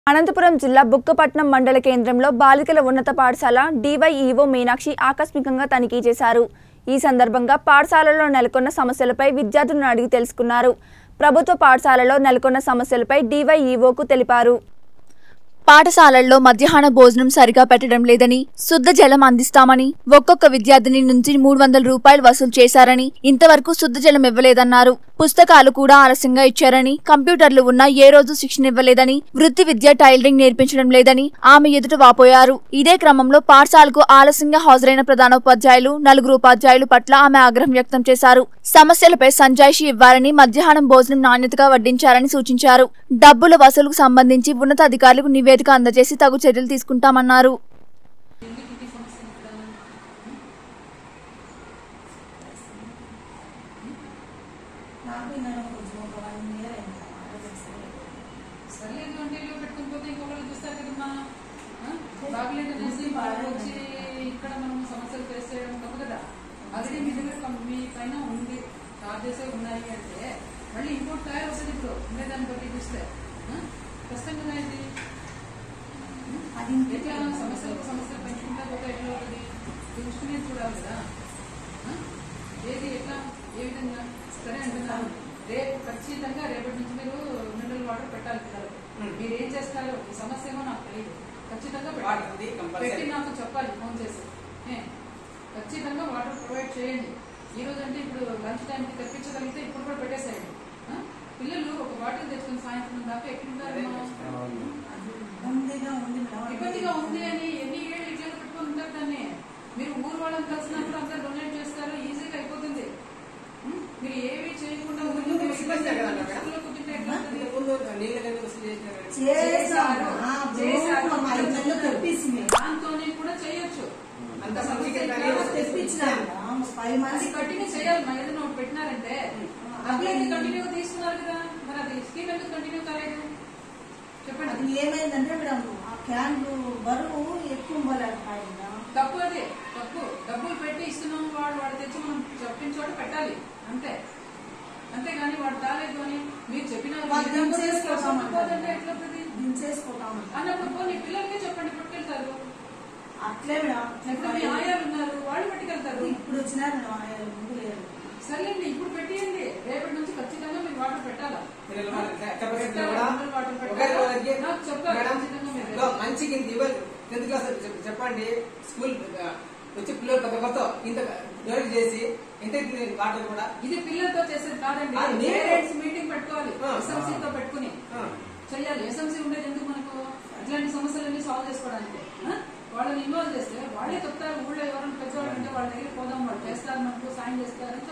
అనంతపురం జిల్లా బుక్కపట్నం మండల కేంద్రంలో బాలికల ఉన్నత పాఠశాల డివైఈఓ మీనాక్షి ఆకస్మికంగా తనిఖీ చేశారు ఈ సందర్భంగా పాఠశాలలో నెలకొన్న సమస్యలపై విద్యార్థులను అడిగి తెలుసుకున్నారు ప్రభుత్వ పాఠశాలలో నెలకొన్న సమస్యలపై డివైఈఓకు తెలిపారు పాఠశాలల్లో మధ్యాహ్న భోజనం సరిగా పెట్టడం లేదని శుద్ధ జలం అందిస్తామని ఒక్కొక్క విద్యార్థిని నుంచి మూడు వందల రూపాయలు వసూలు చేశారని ఇంతవరకు శుద్ధ జలం ఇవ్వలేదన్నారు పుస్తకాలు కూడా ఆలస్యంగా ఇచ్చారని కంప్యూటర్లు ఉన్నా ఏ రోజు శిక్షణ ఇవ్వలేదని వృత్తి విద్య టైలరింగ్ నేర్పించడం లేదని ఆమె ఎదుట వాపోయారు ఇదే క్రమంలో పాఠశాలకు ఆలస్యంగా హాజరైన ప్రధానోపాధ్యాయులు నలుగురు ఉపాధ్యాయులు పట్ల ఆమె ఆగ్రహం వ్యక్తం చేశారు సమస్యలపై సంజాయిషి ఇవ్వాలని మధ్యాహ్నం భోజనం నాణ్యతగా వడ్డించారని సూచించారు డబ్బుల వసూలుకు సంబంధించి ఉన్నతాధికారులకు నివేదిక అందజేసి తగు చర్యలు తీసుకుంటామన్నారు నాకు వినడం కొంచెం ఒక వన్ ఇయర్ అయింది ఆలోచిస్తే. సర్లేదు అంటే ఇల్లు పెట్టుకుని పోతే ఇంకొకరు చూస్తారు కదమ్మా ఆ? బాగలేదు అనేసి వాళ్ళు వచ్చి ఇక్కడ మనం సమస్యలు ఫేస్ చేయడం తప్పు కదా ఆల్రెడీ మీ దగ్గర కం- మీ పైన ఉంది చార్జెస్ ఉన్నాయి అంటే మళ్ళీ ఇంకోటి తయారు వస్తుంది ఇప్పుడు ఉండేదాన్ని బట్టి చూస్తే ఆ? కష్టం కదా ఇది అది ఎట్లా సమస్యలకు సమస్యలు పెంచుకుంటా పోతే ఎట్లా అవుతుంది చూసుకునేది చూడాలి కదా ఆ? ఏది ఎట్లా ఏ విధంగా సరే అంటున్నాను రేపు ఖచ్చితంగా రేపటి నుంచి మీరు మినరల్ వాటర్ పెట్టాలి పిల్లలకు మీరు ఏం చేస్తారో ఈ సమస్య ఏమో నాకు తెలియదు ఖచ్చితంగా వాటర్ ఉంది, పెట్టాలి compulsory. పెట్టి నాకు చెప్పాలి ఫోన్ చేసి ఏ, ఖచ్చితంగా వాటర్ ప్రొవైడ్ చేయండి ఈ రోజు అంటే ఇప్పుడు లంచ్ టైంకి తెప్పించగలిగితే ఇప్పుడు కూడా పెట్టేసేయండి ఆ? పిల్లలు ఒక బాటిల్ తెచ్చుకుని సాయంత్రం దాకా ఎట్లుంటారు అది ఇబ్బందిగా ఉంది మేడం. ఇబ్బందిగా ఉంది అని ఎన్ని ఏళ్ళు ఇట్లా పెట్టుకొని ఉంటారు దాన్ని మీరు ఊరు వాళ్ళని కలిసినప్పుడు అంతా డొనేట్ చేస్తారు ఈజీగా అయిపోతుంది ఉం? మీరు ఏవి చేయకుండా ఊరికే ముందు మీరు ఇబ్బంది కదా మేడం? స్కూల్లో కూర్చుంటే ఎట్లా ఉంటుంది? ముందు నీళ్ళ కానీ వసూలు చేసినారు చేశాము. ఆ, చేశారు. గ్రూప్ మా ఐదు నెలలు తెప్పించింది. దాంతోనే కూడా చేయొచ్చు అంత సమస్య మంచిగా ఇట్లా కానీ తెప్పించినాము మేడం. ఫైవ్ అది మంత్స్ కంటిన్యూ చేయాలి మా ఏదైనా ఒకటి పెట్టినారంటే అట్లయితే కంటిన్యూ తీసుకున్నారు కదా మరి అది స్కీమ్ ఎందుకు కంటిన్యూ కాలేదు చెప్పండి అది ఏమైందంటే మేడం ఆ క్యాన్లు బరువు ఎక్కువ ఇవ్వలేకపోయింది మేడం. తప్పు అది తప్పు డబ్బులు పెట్టి ఇస్తున్నాం వాడు వాడు తెచ్చి మనం చెప్పిన చోట పెట్టాలి అంతే అంతేగాని వాడు తాలేదు అని మీరు చెప్పిన వాళ్ళు విధంగా దించేసుకోమంటారు. పోదంటే ఎట్లా అవుతుంది? దించేసుకుంటామంట. అన్నప్పుడు పోనీ పిల్లలకే చెప్పండి పట్టుకెళ్తారు అట్లే మేడం ఇప్పుడు మీ ఆయాలు ఉన్నారు వాళ్ళు పట్టుకెళ్తారు ఇప్పుడు వచ్చినారు మేడం ఆయన ముందు లేరు సర్లేండి ఇప్పుడు పెట్టేయండి రేపటి నుంచి ఖచ్చితంగా మీరు వాటర్ పెట్టాలా పిల్లల వాళ్ళకి కెపాసిటీ పెట్టాలి, కూడా మినరల్ వాటర్ ఒకరి పెట్టాలి. వాళ్ళకి నాకు చెప్పాలి మేడం, ఖచ్చితంగా మీరు ఇదిగో మంచి కింద ఇవ్వాలి టెన్త్ క్లాస్ చెప్- చెప్పండి స్కూల్ ఆ, వచ్చి పిల్లలు కొత్త కొత్త ఇంత డొనేట్ చేసి ఇంత వాటర్ కూడా ఇది పిల్లలతో చేసేది కాదండి ఆ, నేను- పేరెంట్స్ మీటింగ్ పెట్టుకోవాలి ఆ. ఎస్ఎంసీ తో పెట్టుకుని ఆ, చెయ్యాలి ఎస్ఎంసీ ఉండేది ఎందుకు మనకు ఇట్లాంటి సమస్యలన్నీ సాల్వ్ చేసుకోవడానికి ఆ? వాళ్ళని ఇన్వాల్వ్ చేస్తే వాళ్ళే చెప్తారు ఊళ్ళో ఎవరైనా పెద్దవాళ్ళు ఉంటే వాళ్ళ దగ్గర పోదాం వాళ్ళు చేస్తారు మనకు సాయం చేస్తారు అని